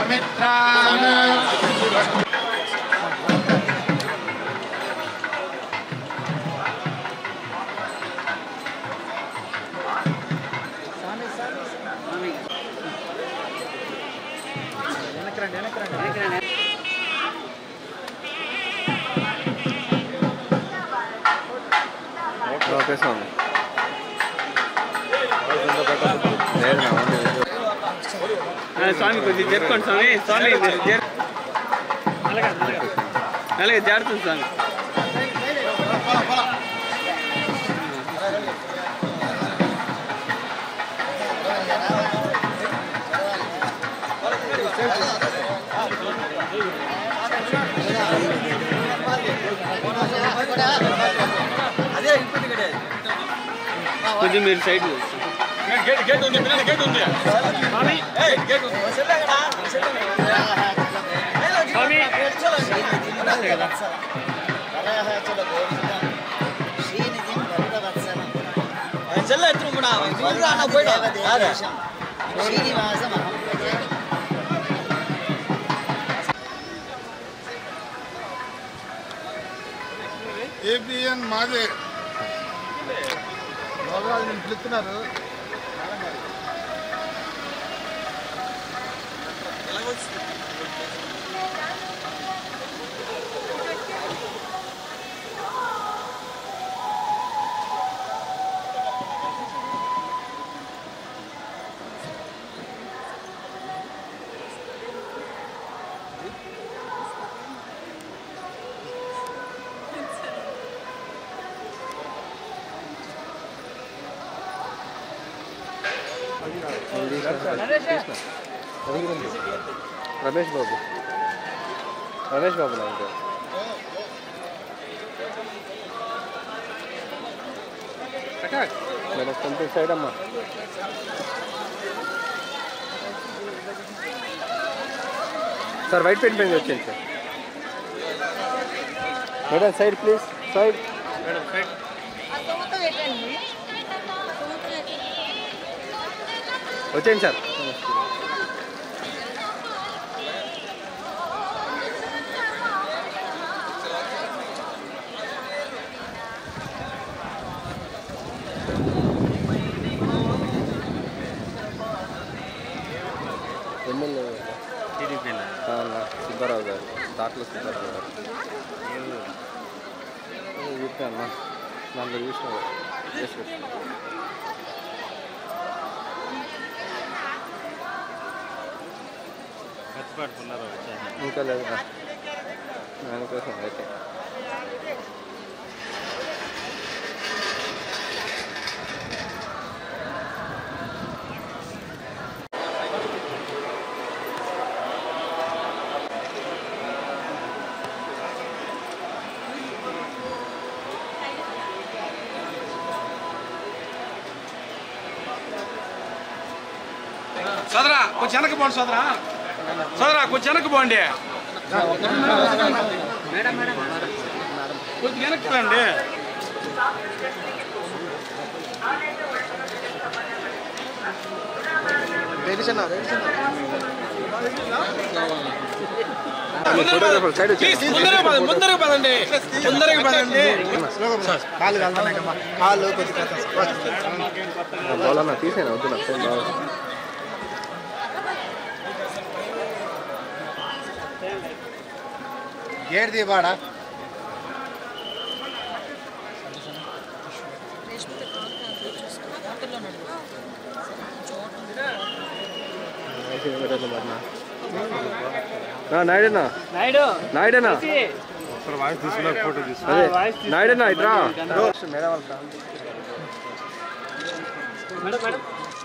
Mitron okay స్వామి లేదు నా only video. స్వామి కొద్దిగా జరుపుకోండి స్వామి స్వామి మీరు జరు అలాగే జాగ్రత్త స్వామి కొంచెం మీరు సైడ్ శ్రీనివాసమహం భజే ఏబిఎన్ మాదే పిలుస్తున్నారు అది కూడా ఉంది. రమేష్ బాబు రమేష్ బాబు నా ఇంట్లో మేడం కొంచెం సైడ్ అమ్మా సార్ వైట్ పెయింట్ పెయింట్ వచ్చింది sir madam side please side వచ్చేయండి సార్ ఎమ్మెల్యే ఆ, నా సుబ్బారావు గారు దాంట్లో సుబ్బారావు గారు చెప్పా అన్న దాంట్లో చూసిన చేసి ఇంకా లేదు దానికోసం అయితే సోదరా కొంచెం వెనక్కి పోండి సోదరా సోదరా కొంచెం వెనక్కి పోండి కొంచెం వెనక్కి రండి ఫోటోగ్రాఫర్ సైడ్ ప్లీజ్ ముందరగా పదండి ముందరగా పదండి ముందరగా పదండి కాళ్ళు కలుతున్నాయి కాళ్ళు కొద్దిగా బోలన్నా తీసేనా వద్దు నా ఫోన్ బాగా గేట్ దీపాడా నాయుడనా నాయుడు నాయుడనా వాయిస్ తీసుకున్నా ఫోటో తీసుకున్నా అదే వాయిస్ తీసుకో. నాయుడనా ఇట్రా madam madam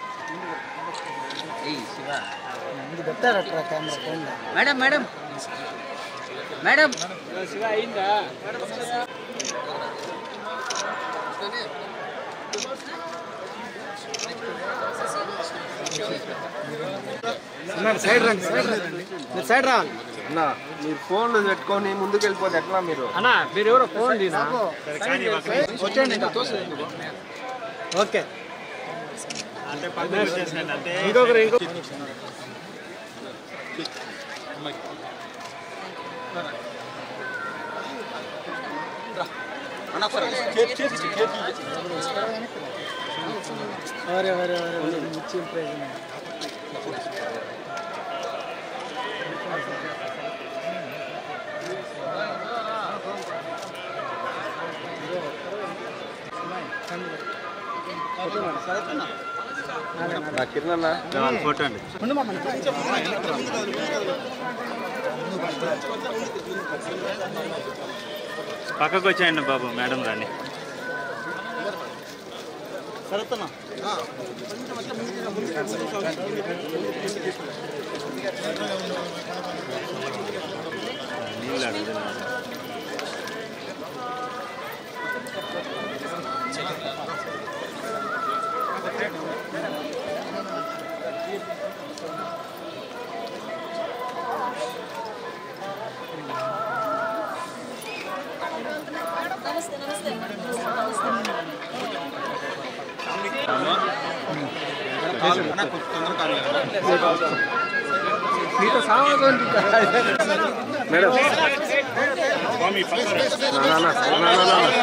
madam madam madam Shiva అయిందా సైడ్ రండి సైడ్ రండి మీరు సైడ్ రావాలి అన్నా మీరు ఫోన్లు పెట్టుకొని ముందుకు వెళ్ళిపోతే ఎట్లా మీరు అన్నా మీరు ఎవరో ఫోన్ తీనా వచ్చేయండి ఇంకా తోసేయండి ఓకే ఇంకొకరు ఇంకో వరే వరే వరే వరే ముచ్చి ప్రైజ్ నా కిరణ్ ఫోటో అండి పక్కకు వచ్చేయండి బాబు మేడం రాని నీళ్ళు అడుగుతున్నారు మీతో సామాన్ మేడం నా, నా, నా, నా, నా, నా, నా.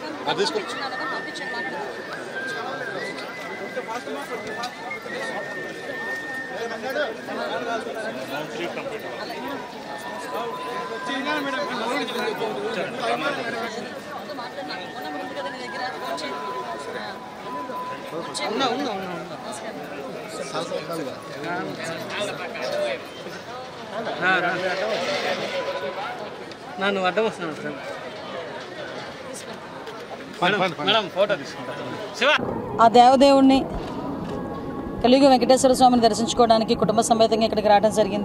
నన్ను అడ్డం వస్తున్నాను సార్ మేడం ఫోటో తీసుకుంటాను శివ ఆ దేవదేవుణ్ణి కలియుగ వెంకటేశ్వర స్వామిని దర్శించుకోవడానికి కుటుంబ సమేతంగా ఇక్కడికి రావడం జరిగింది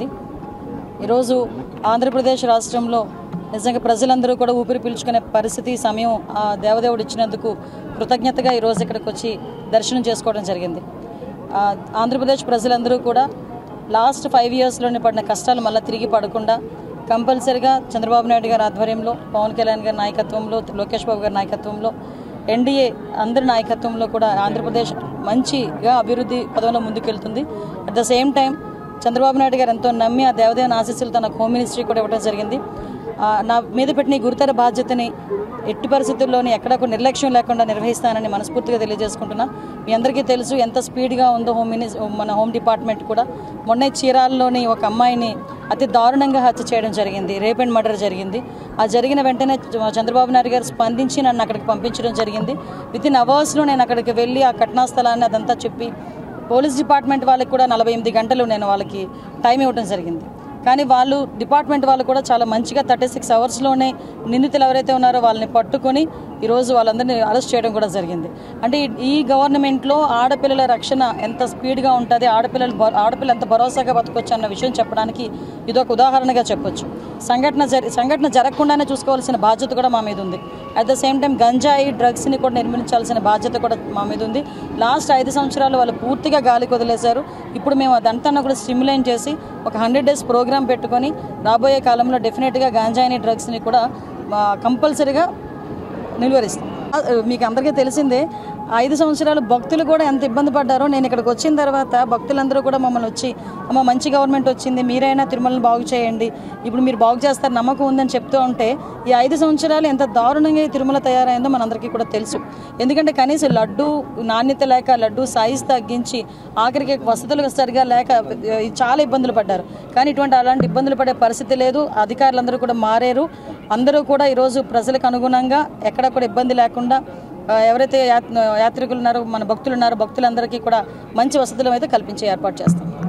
ఈరోజు ఆంధ్రప్రదేశ్ రాష్ట్రంలో నిజంగా ప్రజలందరూ కూడా ఊపిరి పీల్చుకునే పరిస్థితి సమయం ఆ దేవదేవుడు ఇచ్చినందుకు కృతజ్ఞతగా ఈరోజు ఇక్కడికి వచ్చి దర్శనం చేసుకోవడం జరిగింది ఆ, ఆంధ్రప్రదేశ్ ప్రజలందరూ కూడా లాస్ట్ ఫైవ్ ఇయర్స్లోనే పడిన కష్టాలు మళ్ళీ తిరిగి పడకుండా కంపల్సరిగా చంద్రబాబు నాయుడు గారి ఆధ్వర్యంలో పవన్ కళ్యాణ్ గారి నాయకత్వంలో లోకేష్ బాబు గారి నాయకత్వంలో ఎన్డీఏ అందరి నాయకత్వంలో కూడా ఆంధ్రప్రదేశ్ మంచిగా అభివృద్ధి పదంలో ముందుకెళ్తుంది at the same time Chandrababu Naidu garu ఎంతో నమ్మి ఆ దేవదేవన ఆశీస్సులు తన హోమ్ మినిస్ట్రీ కూడా ఇవ్వడం జరిగింది ఆ, నా మీద పెట్టిన ఈ గురుతర బాధ్యతని ఎట్టి పరిస్థితుల్లోని ఎక్కడ ఒక నిర్లక్ష్యం లేకుండా నిర్వహిస్తానని మనస్ఫూర్తిగా తెలియజేసుకుంటున్నా మీ అందరికీ తెలుసు ఎంత స్పీడ్గా ఉందో హోమ్ మినిస్ మన హోమ్ డిపార్ట్మెంట్ కూడా మొన్న చీరాలలోని ఒక అమ్మాయిని అతి దారుణంగా హత్య చేయడం జరిగింది రేప్ అండ్ మర్డర్ జరిగింది ఆ జరిగిన వెంటనే చ- చంద్రబాబు నాయుడు గారు స్పందించి నన్ను అక్కడికి పంపించడం జరిగింది విత్ ఇన్ అవర్స్లో నేను అక్కడికి వెళ్ళి ఆ ఘటనా స్థలాన్ని అదంతా చెప్పి పోలీస్ డిపార్ట్మెంట్ వాళ్ళకి కూడా నలభై ఎనిమిది గంటలు నేను వాళ్ళకి టైం ఇవ్వడం జరిగింది కానీ వాళ్ళు డిపార్ట్మెంట్ వాళ్ళు కూడా చాలా మంచిగా థర్టీ సిక్స్ అవర్స్లోనే నిందితులు ఎవరైతే ఉన్నారో వాళ్ళని పట్టుకొని ఈరోజు వాళ్ళందరినీ అరెస్ట్ చేయడం కూడా జరిగింది అంటే ఈ- ఈ గవర్నమెంట్లో ఆడపిల్లల రక్షణ ఎంత స్పీడ్గా ఉంటుంది ఆడపిల్లలు భ- ఆడపిల్ల ఎంత భరోసాగా బతకొచ్చు అన్న విషయం చెప్పడానికి ఇదొక ఉదాహరణగా చెప్పొచ్చు సంఘటన జరి సంఘటన జరగకుండానే చూసుకోవాల్సిన బాధ్యత కూడా మా మీద ఉంది అట్ ద సేమ్ టైం గంజాయి డ్రగ్స్ని కూడా నిర్మించాల్సిన బాధ్యత కూడా మా మీద ఉంది లాస్ట్ ఐదు సంవత్సరాలు వాళ్ళు పూర్తిగా గాలికి వదిలేశారు ఇప్పుడు మేము అదంతా కూడా స్టిమ్యులేట్ చేసి ఒక హండ్రెడ్ డేస్ ప్రోగ్రామ్ పెట్టుకొని రాబోయే కాలంలో డెఫినెట్గా గాంజాయిని డ్రగ్స్ని కూడా కంపల్సరీగా నిలువరిస్తాం ఆ, మీకు అందరికీ తెలిసిందే ఐదు సంవత్సరాలు భక్తులు కూడా ఎంత ఇబ్బంది పడ్డారో నేను ఇక్కడికి వచ్చిన తర్వాత భక్తులందరూ కూడా మమ్మల్ని వచ్చి అమ్మ మంచి గవర్నమెంట్ వచ్చింది మీరైనా తిరుమలని బాగు చేయండి ఇప్పుడు మీరు బాగు చేస్తారు నమ్మకం ఉందని చెప్తూ ఉంటే ఈ ఐదు సంవత్సరాలు ఎంత దారుణంగా ఈ తిరుమల తయారైందో మనందరికీ కూడా తెలుసు ఎందుకంటే కనీసం లడ్డు నాణ్యత లేక లడ్డు సైజ్ తగ్గించి ఆఖరికి వసతులు సరిగా లేక ఆ, చాలా ఇబ్బందులు పడ్డారు కానీ ఇటువంటి అలాంటి ఇబ్బందులు పడే పరిస్థితి లేదు అధికారులందరూ కూడా మారారు అందరూ కూడా ఈరోజు ప్రజలకు అనుగుణంగా ఎక్కడ కూడా ఇబ్బంది లేకుండా ఆ, ఎవరైతే యాత్- యాత్రికులు ఉన్నారో మన భక్తులు ఉన్నారో భక్తులందరికీ కూడా మంచి వసతులు అయితే కల్పించే ఏర్పాటు చేస్తాం